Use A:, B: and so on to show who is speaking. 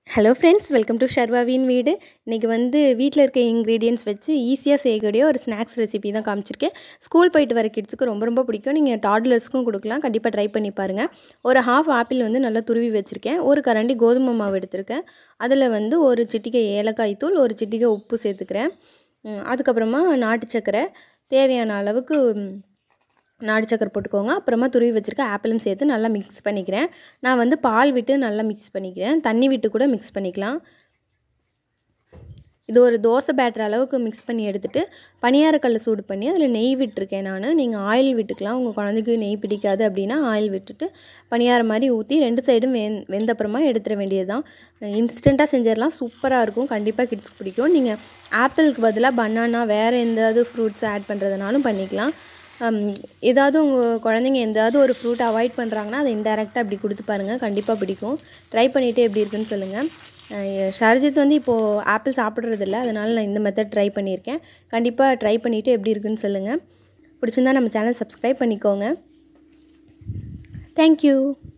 A: hello friends welcome to ஷர்வாவின் வீடு இன்றைக்கி வந்து வீட்டில் இருக்க இன்க்ரீடியன்ஸ் வச்சு ஈஸியாக செய்யக்கூடிய ஒரு ஸ்நாக்ஸ் ரெசிபி தான் காமிச்சிருக்கேன் ஸ்கூல் போயிட்டு வர கிட்ஸுக்கு ரொம்ப ரொம்ப பிடிக்கும் நீங்கள் டாட்லர்ஸ்க்கும் கொடுக்கலாம் கண்டிப்பாக ட்ரை பண்ணி பாருங்கள் ஒரு ஹாஃப் ஆப்பிள் வந்து நல்லா துருவி வச்சுருக்கேன் ஒரு கரண்டி கோதுமை மாவு எடுத்திருக்கேன் அதில் வந்து ஒரு சிட்டிகை ஏலக்காய் தூள் ஒரு சிட்டிகை உப்பு சேர்த்துக்கிறேன் ம், அதுக்கப்புறமா நாட்டு சக்கரை தேவையான அளவுக்கு ம், நாடு சக்கரை போட்டுக்கோங்க அப்புறமா துருவி வச்சுருக்க ஆப்பிளும் சேர்த்து நல்லா மிக்ஸ் பண்ணிக்கிறேன் நான் வந்து பால் விட்டு நல்லா மிக்ஸ் பண்ணிக்கிறேன் தண்ணி விட்டு கூட மிக்ஸ் பண்ணிக்கலாம் இது ஒரு தோசை பேட்டர் அளவுக்கு மிக்ஸ் பண்ணி எடுத்துகிட்டு பனியாரக்கல்லை சூடு பண்ணி அதில் நெய் விட்டுருக்கேன் நான் நீங்கள் ஆயில் விட்டுக்கலாம் உங்கள் குழந்தைக்கு நெய் பிடிக்காது அப்படின்னா ஆயில் விட்டுட்டு பனியாரம் மாதிரி ஊற்றி ரெண்டு சைடும் வெந் வெந்த அப்புறமா எடுத்துட வேண்டியது தான் இன்ஸ்டண்ட்டாக செஞ்சிடலாம் சூப்பராக இருக்கும் கண்டிப்பாக கிட்ஸ்க்கு பிடிக்கும் நீங்கள் ஆப்பிளுக்கு பதிலாக பனானா வேறு எந்தாவது ஃப்ரூட்ஸ் ஆட் பண்ணுறதுனாலும் பண்ணிக்கலாம் ஹம், ஏதாவது உங்கள் குழந்தைங்க எந்தாவது ஒரு ஃப்ரூட் அவாய்ட் பண்ணுறாங்கன்னா அதை இன்டெரக்டாக அப்படி கொடுத்து பாருங்கள் கண்டிப்பாக பிடிக்கும் ட்ரை பண்ணிவிட்டு எப்படி இருக்குன்னு சொல்லுங்கள் அஹ் ஷர்ஜித் வந்து இப்போது ஆப்பிள் சாப்பிட்றதில்ல அதனால் நான் இந்த மெத்தட் ட்ரை பண்ணியிருக்கேன் கண்டிப்பாக ட்ரை பண்ணிவிட்டு எப்படி இருக்குன்னு சொல்லுங்கள் பிடிச்சிருந்தா நம்ம சேனல் சப்ஸ்கிரைப் பண்ணிக்கோங்க தேங்க்யூ